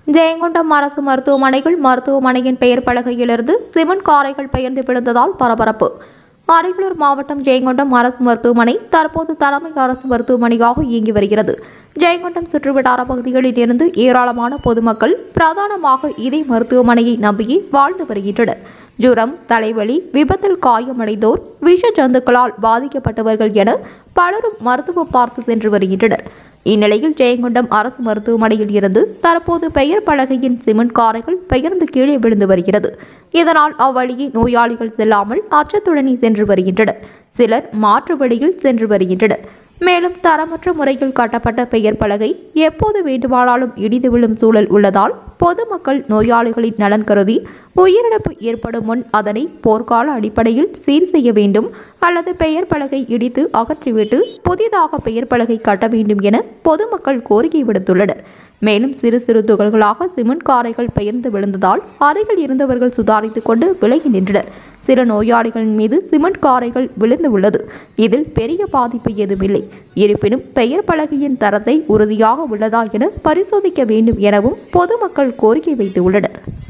ஜெயங்கொண்டம் அரசு மருத்துவமனைகள் மருத்துவமனையின் பெயர் பலகையிலிருந்து சிமெண்ட் காரைகள் பெயர்ந்து விழுந்ததால் பரபரப்பு அரியலூர் மாவட்டம் ஜெயங்கொண்டம் அரசு மருத்துவமனை தற்போது தலைமை அரசு மருத்துவமனையாக இயங்கி வருகிறது ஜெயங்கொண்டம் சுற்றுவட்டார பகுதிகளில் இருந்து ஏராளமான பொதுமக்கள் பிரதானமாக இதே மருத்துவமனையை நம்பியே வாழ்ந்து வருகின்றனர் ஜுரம் தலைவலி விபத்தில் காயமடைந்தோர் விஷ ஜந்துக்களால் பாதிக்கப்பட்டவர்கள் என பலரும் மருத்துவம் பார்த்து சென்று வருகின்றனர் இந்நிலையில் ஜெயங்கொண்டம் அரசு மருத்துவமனையில் இருந்து தற்போது பெயர் பலகையின் சிமெண்ட் காரைகள் பெயர்ந்து கீழே விழுந்து வருகிறது இதனால் அவ்வழியே நோயாளிகள் செல்லாமல் அச்சத்துடனே சென்று வருகின்றனர் சிலர் மாற்று வழியில் சென்று வருகின்றனர் மேலும் தரமற்ற முறையில் கட்டப்பட்ட பெயர் பலகை எப்போது வேண்டுமானாலும் இடிந்து விழும் சூழல் உள்ளதால் பொதுமக்கள் நோயாளிகளின் நலன் கருதி உயிரிழப்பு ஏற்படும் முன் அதனை போர்க்கால அடிப்படையில் சீர் செய்ய வேண்டும் அல்லது பெயர் பலகை இடித்து அகற்றிவிட்டு புதிதாக பெயர் பலகை கட்ட வேண்டும் என பொதுமக்கள் கோரிக்கை விடுத்துள்ளனர் மேலும் சிறு சிறு துகள்களாக சிமெண்ட் காரைகள் பெயர்ந்து விழுந்ததால் அருகில் இருந்தவர்கள் சுதாரித்துக் கொண்டு விலகி நின்றனர் சில நோயாளிகளின் மீது சிமெண்ட் காரைகள் விழுந்து உள்ளது இதில் பெரிய பாதிப்பு எதுவுமில்லை இருப்பினும் பெயர் பலகையின் தரத்தை உறுதியாக உள்ளதா என பரிசோதிக்க வேண்டும் எனவும் பொதுமக்கள் கோரிக்கை வைத்துள்ளனர்